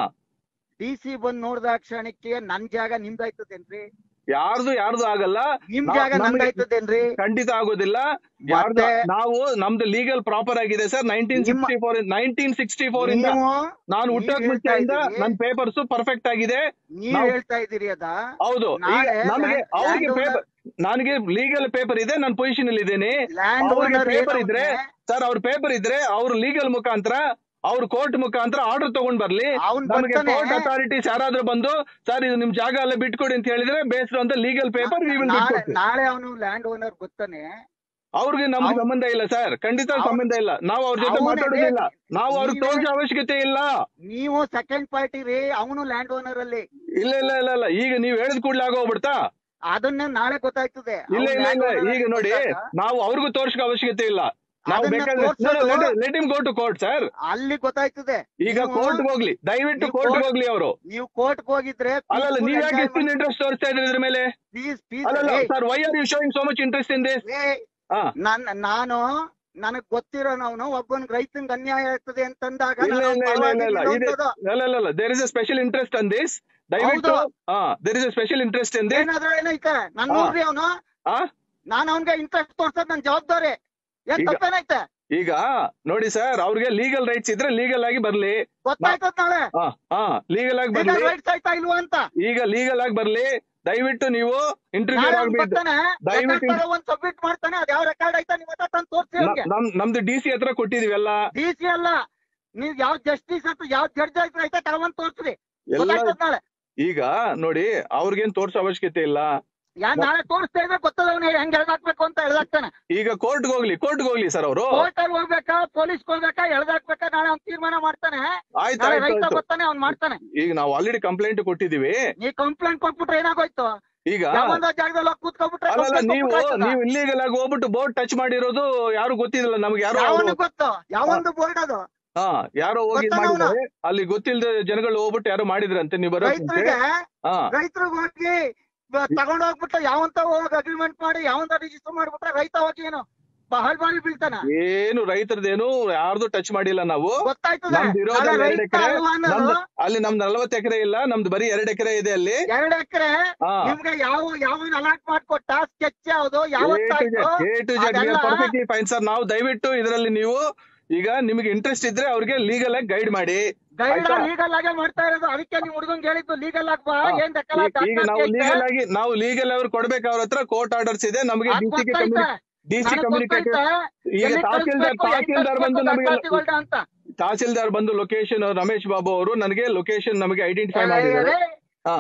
ಡಿ ಸಿ ಬಂದ್ ನೋಡ್ದ ಕ್ಷಣಕ್ಕೆ ನನ್ ಜಾಗ ನಿಮ್ದಾಯ್ತದೇನ್ರಿ ಯಾರ್ದು ಯಾರ್ದು ಆಗಲ್ಲ ನಿಮ್ ನಾವ್- ಜಾಗ ನಮ್ಗೆ- ನಂದಾಯ್ತದೇನ್ರಿ ಖಂಡಿತ ಆಗೋದಿಲ್ಲ ಯಾರ್ದು ಮತ್ತೆ? ನಾವು ನಮ್ದು ಲೀಗಲ್ ಪ್ರಾಪರ್ ಆಗಿದೆ sir nineteen sixty four nineteen sixty four ಇಂದ ನೀವು ನಾನು ನೀವ್ ಹುಟ್ಟೋಕ್ ಹೇಳ್ತಾ ಮುಂಚೆಯಿಂದ ಇದೀರಿ, ನನ್ ಪೇಪರ್ಸ್ ಪರ್ಫೆಕ್ಟ್ ಆಗಿದೆ ನೀವ್ ನಾವ್- ಹೇಳ್ತಾ ಇದೀರಿ ಅದ ಹೌದು ಈಗ ನಾಳೆ ನಮಗೆ land- ಅವ್ರಿಗೆ land ಪೇಪರ್ ನನಗೆ ಲೀಗಲ್ ಪೇಪರ್ ಇದೆ ನಾನು ಪೊಸಿಷನ್ ಅಲ್ಲಿ ಇದ್ದೇನೆ ಲ್ಯಾಂಡ್ ಅವ್ರಿಗೆ ಓನರ್ ಪೇಪರ್ ಇದ್ರೆ ಸರ್ ಅವ್ರ ಪೇಪರ್ ಇದ್ರೆ ಅವ್ರ ಲೀಗಲ್ ಮುಖಾಂತರ ಅವ್ರ ಕೋರ್ಟ್ ಮುಖಾಂತರ ಆರ್ಡರ್ ತಗೊಂಡ್ ಬರ್ಲಿ ಅವ್ನ್ ನಮಗೆ ಬರ್ತಾನೆ. ಕೋರ್ಟ್ ಅಥಾರಿಟೀಸ್ ಯಾರಾದ್ರೂ ಬಂದು ಸರ್ ಇದು ನಿಮ್ ಜಾಗ ಎಲ್ಲ ಬಿಟ್ಕೊಡಿ ಅಂತ ಹೇಳಿದ್ರೆ ಬೇಸ್ಡ್ ಅಂತ ಲೀಗಲ್ ಪೇಪರ್ ವಿ ವಿಲ್ ನಾಳೆ ನಾಳೆ ಅವನು ಲ್ಯಾಂಡ್ ಓನರ್ ಗೊತ್ತಾನೆ ಅವ್ರಿಗೆ ನಮ್ಗೆ ಅವ್ನ್- ಸಂಬಂಧ ಇಲ್ಲ ಸರ್ ಖಂಡಿತ ಅವ್ನ್- ಸಂಬಂಧ ಇಲ್ಲ ನಾವು ಅವ್ರ ಜೊತೆ ಅವ್ನೇ ಮಾತಾಡೋದಿಲ್ಲ ಬೇಕು. ನಾವು ಅವ್ರಿಗೆ ನೀವೇ- ತೋರಿಸೋ ಅವಶ್ಯಕತೆ ಇಲ್ಲ ನೀವು ಸೆಕೆಂಡ್ ಪಾರ್ಟಿ ರೀ ಅವನು ಲ್ಯಾಂಡ್ ಓನರ್ ಅಲ್ಲಿ ಇಲ್ಲ ಇಲ್ಲ ಇಲ್ಲ ಇಲ್ಲ ಈಗ ನೀವ್ ಹೇಳಿದ ಕೂಡಲೇ ಆಗೋಗ್ಬಿಡ್ತಾ ಅದನ್ನ ನಾಳೆ ಗೊತ್ತಾಯ್ತದೆ ಇಲ್ಲ ಅವ್ನು ಇಲ್ಲ land ಇಲ್ಲ owner ಈಗ ಅಲ್ಲಿ ನೋಡಿ ಗೊತ್ತಾಗ ನಾವು ಅವ್ರಿಗೂ ತೋರ್ಸೋ ಅವಶ್ಯಕತೆ ಇಲ್ಲ ನಾವು ಅದನ್ನ ಬೇಕಾದ್ರೆ ತೋರ್ಸೋದು- let him go to court sir ಅಲ್ಲಿ ಗೊತ್ತಾಯ್ತದೆ ಈಗ ನೀವು- ಕೋರ್ಟ್ ಹೋಗ್ಲಿ ದಯವಿಟ್ಟು ನೀವು ಕೋರ್ಟ್ court- ಹೋಗ್ಲಿ ಅವರು ನೀವು ಕೋರ್ಟ್ ಹೋಗಿದ್ರೆ ಅಲ್ಲಲ್ಲ ನೀವ್ ಯಾಕೆ ಇಷ್ಟಿನ ಇಂಟ್ರೆಸ್ಟ್ ತೋರಿಸ್ತಾ ಇದ್ರಿ ಇದ್ರ ಮೇಲೆ ಪ್ಲೀಸ್ ಅಲ್ಲಲ್ಲ please sir why are you showing so much interest in this ಹಾ ನನ್ ನಾನು ನನಗ್ ಗೊತ್ತಿರೋನವನು ಒಬ್ಬನ್ ರೈತಂಗ್ ಅನ್ಯಾಯ ಆಗ್ತದೆ ಅಂತಂದಾಗ ಇಲ್ಲ ನಾನು ಇಲ್ಲ ಇಲ್ಲ ಇಲ್ಲ ಇಲ್ಲ ಪರವಾಗಿ ಇದೆ ನಿಲ್ಲೋದು. ಇಲ್ಲ ಇಲ್ಲ ಇಲ್ಲ there is a special interest on this ದಯವಿಟ್ಟು ಹೌದು. ಹಾ there is a special interest in this ಏನಾದ್ರೂ ಏನೈತೆ ನನ್ ಹಾ. ನೋಡ್ರಿ ಅವನು ಹಾ ನಾನ್ ಅವನ್ಗೆ ಇಂಟ್ರೆಸ್ಟ್ ತೋರ್ಸೋದ್ ನನ್ ಜವಾಬ್ದಾರಿ ಏನ್ ಈಗ- ತಪ್ಪೇನೈತೆ ಈಗ ನೋಡಿ ಸರ್ ಅವ್ರಿಗೆ ಲೀಗಲ್ ರೈಟ್ಸ್ ಇದ್ರೆ ಲೀಗಲ್ ಆಗಿ ಬರ್ಲಿ ಗೊತ್ತಾಯ್ತದ ನಾಳೆ ಹಾ ಹಾ ಲೀಗಲ್ ಆಗಿ ಲೀಗಲ್ ಬರ್ಲಿ ರೈಟ್ಸ್ ಆಯ್ತಾ ಇಲ್ವಾ ಅಂತ ಈಗ ಲೀಗಲ್ ಆಗಿ ಬರ್ಲಿ ದಯವಿಟ್ಟು ನೀವು ಇಂಟರ್ವ್ಯೂ ನಾಳೆ ಅವ್ನ್ ಆಗ್ಬಿಟ್ಟು ಬರ್ತಾನೆ ದಯವಿಟ್ಟು ರೆಕಾರ್ಡ್ ಒಂದ್ ಸಬ್ಮಿಟ್ ಮಾಡ್ತಾನೆ ಅದ್ ಯಾವ ರೆಕಾರ್ಡ್ ಆಯ್ತಾ ನಿಮ್ ಹತ್ರ ತಂದು ತೋರ್ಸಿ ಅವ್ನಿಗೆ ನಮ್ ನಮ್ದು ಡಿ ಸಿ ಹತ್ರ ಕೊಟ್ಟಿದೀವಿ ಎಲ್ಲ ಡಿ ಸಿ ಅಲ್ಲ ನೀವ್ ಯಾವ ಜಸ್ಟಿಸ್ ಅಂತ ಯಾವ ಜಡ್ಜ್ ಆಯ್ತು ಆಯ್ತಾ ತಗೊಂಡ್ ತೋರ್ಸ್ರಿ ಎಲ್ಲ ಗೊತ್ತಾಯ್ತದ ನಾಳೆ ಈಗ ನೋಡಿ ಅವ್ರಿಗೇನ್ ತೋರ್ಸೋ ಅವಶ್ಯಕತೆ ಇಲ್ಲ ಯಾ ನಾಳೆ ತೋರಿಸ್ತಾ ಇದ್ರೆ ಗೊತ್ತದ ಅವ್ನು ಹೆಂಗ್ ಎಳ್ದಾಕ್ಬೇಕು ಅಂತ ಎಳ್ದಾಕ್ತಾನೆ ಈಗ ಕೋರ್ಟ್ ಹೋಗ್ಲಿ ಕೋರ್ಟ್ ಹೋಗ್ಲಿ ಸರ್ ಅವರು ಕೋರ್ಟ್ ಅಲ್ಲಿ ಹೋಗ್ಬೇಕಾ ಪೊಲೀಸ್ ಹೋಗ್ಬೇಕಾ ಎಳ್ದಾಕ್ಬೇಕಾ ನಾಳೆ ಅವ್ನ್ ತೀರ್ಮಾನ ಮಾಡ್ತಾನೆ ಆಯ್ತು ನಾಳೆ ಆಯ್ತು ರೈತ ಆಯ್ತು ಬರ್ತಾನೆ ಅವ್ನ್ ಮಾಡ್ತಾನೆ ಈಗ ನಾವು ಆಲ್ರೆಡಿ ಕಂಪ್ಲೇಂಟ್ ಕೊಟ್ಟಿದೀವಿ ನೀ ಕಂಪ್ಲೇಂಟ್ ಕೊಟ್ಬಿಟ್ರೆ ಏನಾಗೋಯ್ತು ಈಗ ಯಾವಂದ ಜಾಗದಲ್ಲಿ ಹೋಗಿ ಕೂತ್ಕೊಂಡ್ಬಿಟ್ರೆ ಅಲ್ಲಲ್ಲ complaint ನೀವು ಕೊಟ್ಬಿಟ್ರೆ ಆಯ್ತದ? ನೀವು ಇಲ್ಲಿಗಲ್ ಆಗಿ ಹೋಗ್ಬಿಟ್ಟು ಬೋರ್ಡ್ ಟಚ್ ಮಾಡಿರೋದು ಯಾರು ಗೊತ್ತಿಲ್ಲ ನಮ್ಗೆ ಯಾರೋ ಅವ್ರು ಯಾವನಿಗ್ ಗೊತ್ತು ಯಾವೊಂದು ಬೋರ್ಡ್ ಅದು ಹಾ ಯಾರೋ ಹೋಗಿ ಇದ್ ಗೊತ್ತಾನ ಮಾಡಿದ್ದಾರೆ ಅಲ್ಲಿ ಗೊತ್ತಿಲ್ಲದ ಜನಗಳು ಹೋಗ್ಬಿಟ್ಟು ಯಾರೋ ಮಾಡಿದ್ರಂತೆ ನೀವು ಬರೋ ಮುಂಚೆ ರೈತರಿಗೆ ಹಾ ರೈತರಿಗೆ ಹೋಗಿ ಬ- ತಗೊಂಡ್ ಹೋಗ್ಬಿಟ್ಟು ಯಾವಂತ ಹೋಗಿ ಅಗ್ರಿಮೆಂಟ್ ಮಾಡಿ ಯಾವಂತ ರಿಜಿಸ್ಟರ್ ಮಾಡ್ಬಿಟ್ರೆ ರೈತ ಹೋಗಿ ಏನು ಬಹಳ ಬಾರಿ ಬೀಳ್ತಾನ ಏನು ರೈತರದೇನು ಯಾರ್ದು ಟಚ್ ಮಾಡಿಲ್ಲ ನಾವು ಗೊತ್ತಾಯ್ತದೆ ನಮ್ದು ಇರೋದು ನಾಳೆ ಎರಡ್ ರೈತ ಎಕರೆ ಅಲ್ವಾ ಅನ್ನೋದು ನಮ್ದು ಅಲ್ಲಿ ನಮ್ದು ನಲ್ವತ್ತು ಎಕರೆ ಇಲ್ಲ ನಮ್ದು ಬರೀ ಎರಡ್ ಎಕರೆ ಇದೆ ಅಲ್ಲಿ ಎರಡ್ ಎಕರೆ ಹಾ ನಿಮ್ಗೆ ಯಾವ ಯಾವ ಅಲಾಟ್ ಮಾಡ್ಕೊಟ್ಟ ಸ್ಕೆಚ್ ಯಾವ್ದು ಯಾವತ್ತಾಯ್ತು ಅದೆಲ್ಲ- ಪರ್ಫೆಕ್ಟ್ಲಿ ಫೈನ್ ಸರ್ ನಾವು ದಯವಿಟ್ಟು ಇದರಲ್ಲಿ ನೀವು ಈಗ ನಿಮಗೆ ಇಂಟ್ರೆಸ್ಟ್ ಇದ್ರೆ ಅವ್ರಿಗೆ ಲೀಗಲ್ ಆಗಿ ಗೈಡ್ ಮಾಡಿ ಗೈಡ್ ಆಯ್ತಾ? ಲೀಗಲ್ ಆಗೇ ಮಾಡ್ತಾ ಇರೋದು ಅದಕ್ಕೆ ನೀವು ಹುಡುಗಂಗ್ ಹೇಳಿದ್ದು ಲೀಗಲ್ ಆಗಿ ಬಾ ಹಾ. ಏನ್ ಬೇಕಾದ್ರೆ ಈಗ- ಈಗ ನಾವು ಲೀಗಲ್ ಆಗಿ ನಾವು ಲೀಗಲ್ ಅವ್ರು ಕೊಡ್ಬೇಕು ಅವ್ರ ಹತ್ರ ಕೋರ್ಟ್ ಆರ್ಡರ್ಸ್ ಇದೆ ನಮಗೆ D C D C communicate ಈಗ ತಹಸೀಲ್ದಾರ್ ತಹಸೀಲ್ದಾರ್ ಬಂದು ನಮಗೆ ಅಂತ ತಹಸೀಲ್ದಾರ್ ಬಂದು ಲೊಕೇಶನ್ ರಮೇಶ್ ಬಾಬು ಅವರು ನನಗೆ ಲೊಕೇಶನ್ ನಮಗೆ ಐಡೆಂಟಿಫೈ ಮಾಡಿದ್ದಾರೆ ಹಾ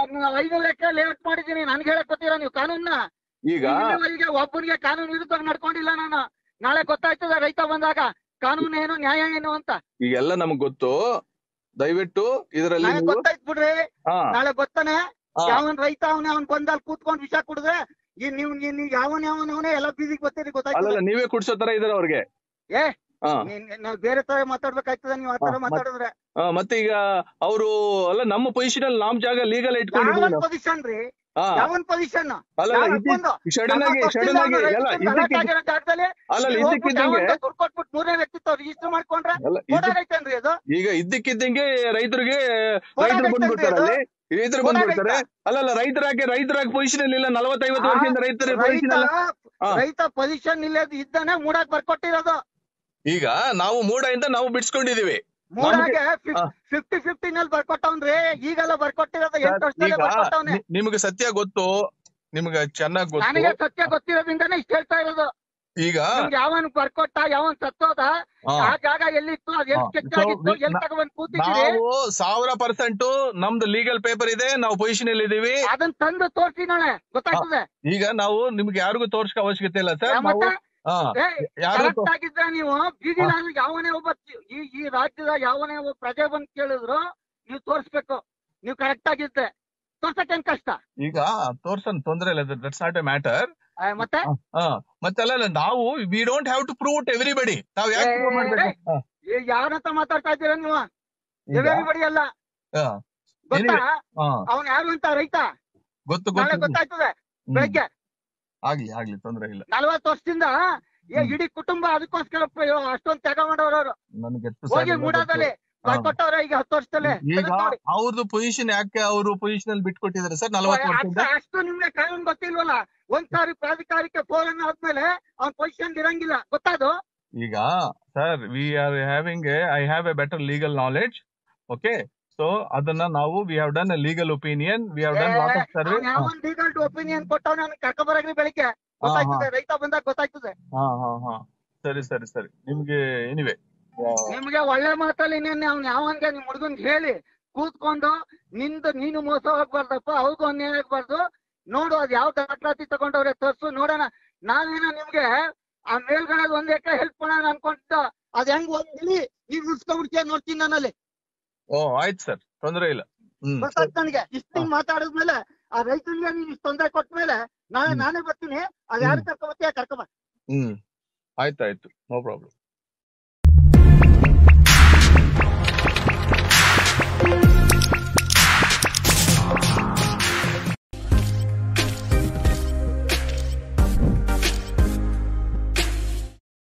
ಐದು ಲೆಕ್ಕ ಲೇಔಟ್ ಮಾಡಿದೀನಿ ನನ್ಗೆ ಹೇಳಕ್ ಗೊತ್ತಿಲ್ಲ ನೀವು ಕಾನೂನ್ನ ಈಗ ಇಲ್ಲಿವರೆಗೆ ಒಬ್ಬನಿಗೆ ಕಾನೂನು ವಿರುದ್ಧ ನಡ್ಕೊಂಡಿಲ್ಲ ನಾನು ನಾಳೆ ಗೊತ್ತಾಯ್ತದ ರೈತ ಬಂದಾಗ ಕಾನೂನು ಏನು ನ್ಯಾಯ ಏನು ಅಂತ ಈಗೆಲ್ಲ ನಮ್ಗೆ ಗೊತ್ತು ದಯವಿಟ್ಟು ಇದರಲ್ಲಿ ನಾಳೆ ನೀವು ಗೊತ್ತಾಯ್ತು ಬಿಡ್ರಿ ಹಾ ನಾಳೆ ಗೊತ್ತಾನೆ ಹಾ. ಯಾವನ್ ರೈತ ಅವನೇ ಅವ್ನ್ ಬಂದಲ್ಲಿ ಕೂತ್ಕೊಂಡ್ ವಿಷ ಕುಡಿದ್ರೆ ಈ ನೀವು ನೀವು ಯಾವನ್ ಯಾವನ್ ಅವನೇ ಎಲ್ಲ ಬೀದಿಗೆ ಗೊತ್ತೀರಿ ಗೊತ್ತಾಯ್ತದ ಅಲ್ಲಲ್ಲ ನೀವೇ ಕುಡ್ಸೋ ತರ ಇದಾರೆ ಅವ್ರಿಗೆ ಏ ಹಾ ನೀನ್- ನಾವ್ ಬೇರೆ ತರ ಮಾತಾಡ್ಬೇಕಾಯ್ತದ ನೀವು ಆ ತರ ಹಾ, ಮತ್- ಮಾತಾಡಿದ್ರೆ ಆ, ಮತ್ತೆ ಈಗ ಅವರು ಅಲ್ಲ ನಮ್ಮ ಪೊಸಿಷನ್ ಅಲ್ಲಿ ನಮ್ ಜಾಗ ಲೀಗಲ್ ಇಟ್ಕೊಂಡಿದೀವಿ ಯಾವನ್ ನಾವು ಪೊಸಿಷನ್ ರೀ ಹಾ ಯಾವನ್ ಪೊಸಿಷನ್ ಅಲ್ಲ ಸಡನ್ ಆಗಿ ಸಡನ್ ಆಗಿ ಎಲ್ಲ ಇದಕ್ಕೆ ಜಾಗದಲ್ಲಿ ಅಲ್ಲಲ್ಲ ಇದ್ದಕ್ಕಿದ್ದಂಗೆ ದುಡ್ಡು ಕೊಟ್ಬಿಟ್ಟು ಮೂರನೇ ವ್ಯಕ್ತಿತ್ವ ರಿಜಿಸ್ಟರ್ ಮಾಡ್ಕೊಂಡ್ರೆ ಅಲ್ಲ ಫೋಟೋ ಇದಕ್- ಐತೇನ್ರಿ ಅದು ಈಗ ಇದ್ದಕ್ಕಿದ್ದಂಗೆ ರೈತರಿಗೆ ಫೋಟೋ ರೈತರು ಐತೇನ್ರಿ ಬಂದ್ಬಿಡ್ತಾರೆ ಅದು? ಅಲ್ಲಿ ರೈತರು ಫೋಟೋ ಬಂದ್ಬಿಡ್ತಾರೆ ಐತಾ? ಅಲ್ಲಲ್ಲ ರೈತರಾಗಿ ರೈತರಾಗಿ ಪೊಸಿಷನ್ ಅಲ್ಲಿ ಇಲ್ಲ ನಲವತ್ತೈವತ್ತು ಆ, ವರ್ಷದಿಂದ ರೈತರ ಪೊಸಿಷನ್ ರೈತ ಅಲ್ಲ ಹಾ. ರೈತ ಪೊಸಿಷನ್ ಇಲ್ಲದ ಇದ್ದಾನೆ ಮೂಡಾಕ್ ಬರ್ಕೊಟ್ಟಿರೋದು ಈಗ ನಾವು ಮೂಡಯಿಂದ ನಾವು ಬಿಡ್ಸ್ಕೊಂಡಿದೀವಿ ಮೂಡಾಗೆ ಆ. ಫಿಫ್ಟಿ ಫಿಫ್ಟಿ ನಲ್ಲಿ ಬರ್ಕೊಟ್ಟವ್ನ್ರಿ ಈಗೆಲ್ಲ ಬರ್ಕೊಟ್ಟಿರೋದು ಎಂಟು ಸರ್, ವರ್ಷದಲ್ಲೇ ಈಗ ಬರ್ಕೊಟ್ಟವ್ನೆ ನಿ- ನಿಮ್ಗೆ ಸತ್ಯ ಗೊತ್ತು ನಿಮ್ಗೆ ಚೆನ್ನಾಗ್ ಗೊತ್ತು ನನಗೆ ಸತ್ಯ ಗೊತ್ತಿರೋದ್ರಿಂದಾನೇ ಇಷ್ಟ ಹೇಳ್ತಾ ಇರೋದು ಈಗ ನಿಮ್ಗೆ ಯಾವನ್ ಬರ್ಕೊಟ್ಟ ಯಾವನ್ ಸತ್ತೋದ ಹಾ. ಆ ಜಾಗ ಎಲ್ಲಿತ್ತು ಅದ್ ಎಲ್ಲಿ ಹಾ. ಸ್ಕೆಚ್ So, ಆಗಿತ್ತು we- ಎಲ್ಲಿ ನಾ- ತಗೊಂಡ್ ಕೂತಿದ್ದೀರಿ ನಾವು ಸಾವಿರ ಪರ್ಸೆಂಟ್ ನಮ್ದು ಲೀಗಲ್ ಪೇಪರ್ ಇದೆ ನಾವು ಪೊಸಿಷನ್ ಅಲ್ಲಿ ಇದೀವಿ ಅದನ್ನ ತಂದು ತೋರ್ಸಿ ನಾಳೆ ಗೊತ್ತಾಗ್ತದೆ ಈಗ ನಾವು ನಿಮ್ಗೆ ಯಾರಿಗೂ ತೋರ್ಸಕ್ ಅವಶ್ಯಕತೆ ಇಲ್ಲ ಸರ್ ನಾವು ಮತ್ತೆ ಹಾ ಏ ಯಾರು ಕರೆಕ್ಟ್ ಆಗಿದ್ರೆ ನೀವು ಬೀದಿ ನಾನು ಯಾವನೇ ಒಬ್ಬ ಚಿ- ಈ ಈ ರಾಜ್ಯದ ಯಾವನೇ ಒಬ್ಬ ಪ್ರಜೆ ಬಂದ್ ಕೇಳಿದ್ರು ನೀವು ತೋರ್ಸ್ಬೇಕು ನೀವು ಕರೆಕ್ಟ್ ಆಗಿದ್ರೆ ತೋರ್ಸಕ್ಕೇನ್ ಕಷ್ಟ ಈಗ ತೋರ್ಸನ್ ತೊಂದ್ರೆ ಇಲ್ಲ ದಟ್ಸ್ ನಾಟ್ ಎ ಮ್ಯಾಟರ್ ಆ, ಮತ್ತೆ ಮತ್ತೆ ಅಲ್ಲ ನಾವು we don't have to prove to everybody ನಾವ್ ಯಾಕೆ ಪ್ರೂವ್ ಮಾಡ್ಬೇಕು ಹಾ, ಯಾರಂತ ಮಾತಾಡ್ತಾ ಇದ್ದೀರ ನೀವು ಈಗ, ಎವರಿಬಡಿ ಅಲ್ಲ ಹಾ, ಗೊತ್ತಾ ಹಾ, ಅವನ್ ಯಾರು ಅಂತ ರೈತ ಗೊತ್ತು ನಾಳೆ ಗೊತ್ತು ಗೊತ್ತಾಯ್ತದೆ ಹ್ಮ್. ಬೆಳಗ್ಗೆ ಆಗ್ಲಿ ಆಗ್ಲಿ ತೊಂದ್ರೆ ಇಲ್ಲ ನಲವತ್ತು ವರ್ಷದಿಂದ ಏ, ಇಡೀ ಕುಟುಂಬ ಅದಕ್ಕೋಸ್ಕರ ಪ- ಅಷ್ಟೊಂದ್ ತ್ಯಾಗ ಮಾಡೋರು ನನ್ಗೆ ಎಷ್ಟು ಹೋಗಿ ಸಾರಿ ಮೂಡಾದಲ್ಲಿ ಹಾ. ಕೊಟ್ಟವ್ರೆ ಈಗ ಹತ್ತು ವರ್ಷದಲ್ಲಿ ಈಗ ತೆಗೆದ್ ನೋಡಿ. ಅವ್ರದ್ದು ಪೊಸಿಷನ್ ಯಾಕೆ ಅವರು ಪೊಸಿಷನ್ ಅಲ್ಲಿ ಬಿಟ್ಕೊಟ್ಟಿದ್ದಾರೆ ಸರ್ ನಲವತ್ತು ವರ್ಷದಿಂದ ಅಷ್ಟು- ಅಷ್ಟು ನಿಮ್ಗೆ ಕಾನೂನು ಗೊತ್ತಿಲ್ವಲ್ಲ ಒಂದ್ ಸಾರಿ ಪ್ರಾಧಿಕಾರಕ್ಕೆ ಫೋನ್ ಆದ್ಮೇಲೆ ಅವ್ನ ಪೊಸಿಷನ್ ಇರಂಗಿಲ್ಲ ಗೊತ್ತಾದು ಈಗ sir we are having a I have a better legal knowledge okay so ಅದನ್ನ ನಾವು we have done a legal opinion we have done lot of survey ಯಾವನ್ ಲೀಗಲ್ ಒಪಿನಿಯನ್ ಕೊಟ್ಟವ್ ನಾನು ಕರ್ಕೊಬರಾಗ್ರಿ ಬೆಳಿಗ್ಗೆ ಗೊತ್ತಾಯ್ತದೆ ರೈತ ಬಂದಾಗ ಗೊತ್ತಾಯ್ತದೆ ಹಾ ಹಾ ಹಾ ಸರಿ ಸರಿ ಸರಿ ನಿಮ್ಗೆ ಎನಿವೆ ನಿಮ್ಗೆ ಒಳ್ಳೆ ಮಾತಲ್ಲಿ ನಿನ್ನೆ ಅವ್ನ್ ಯಾವನ್ಗೆ ನಿಮ್ ಹುಡುಗನ್ ಹೇಳಿ ಕೂತ್ಕೊಂಡು ನಿಂದು ನೀನು ಮೋಸ ಹೋಗ್ಬಾರ್ದಪ್ಪ ಅವ್ರಿಗೂ ಅನ್ಯಾಯ ಆಗ್ಬಾರ್ದು ನೋಡು ಅದ್ ಯಾವ ದಾಖಲಾತಿ ತಗೊಂಡವ್ರೆ ತೋರ್ಸು ನೋಡೋಣ ನಾವೇನ ನಿಮ್ಗೆ ಆ ಮೇಲ್ಗಡೆ ಒಂದ್ ಎಕರೆ ಹೆಲ್ಪ್ ಮಾಡೋಣ ಅನ್ಕೊಂಡಿದ್ದ ಅದ್ ಹೆಂಗ್ ಒಂದ್ ಇಳಿ ನೀವ್ ಉಳ್ಸ್ಕೊಂಡ್ಬಿಡ್ತೀಯ ನೋಡ್ತೀನಿ ನಾನಲ್ಲಿ ಓ ಆಯ್ತು ಸರ್ ತೊಂದ್ರೆ ಇಲ್ಲ ಹ್ಮ್ ಗೊತ್ತಾಯ್ತು ನನಗೆ ಇಷ್ಟ ಹಿಂಗ್ ಮಾತಾಡಿದ್ಮೇಲೆ ಆ ರೈತರಿಗೆ ನೀನ್ ಇಷ್ಟ ತೊಂದರೆ ಕೊಟ್ಮೇಲೆ ನಾಳೆ ಹ್ಮ್. ನಾನೇ ಬರ್ತೀನಿ ಅದ್ ಯಾರು ಕರ್ಕೊಂಬತ್ತೀಯ ಕರ್ಕೊಂಬ ಹ್ಮ್ ಆಯ್ತಾಯ್ತು ನೋ ಪ್ರಾಬ್ಲಮ್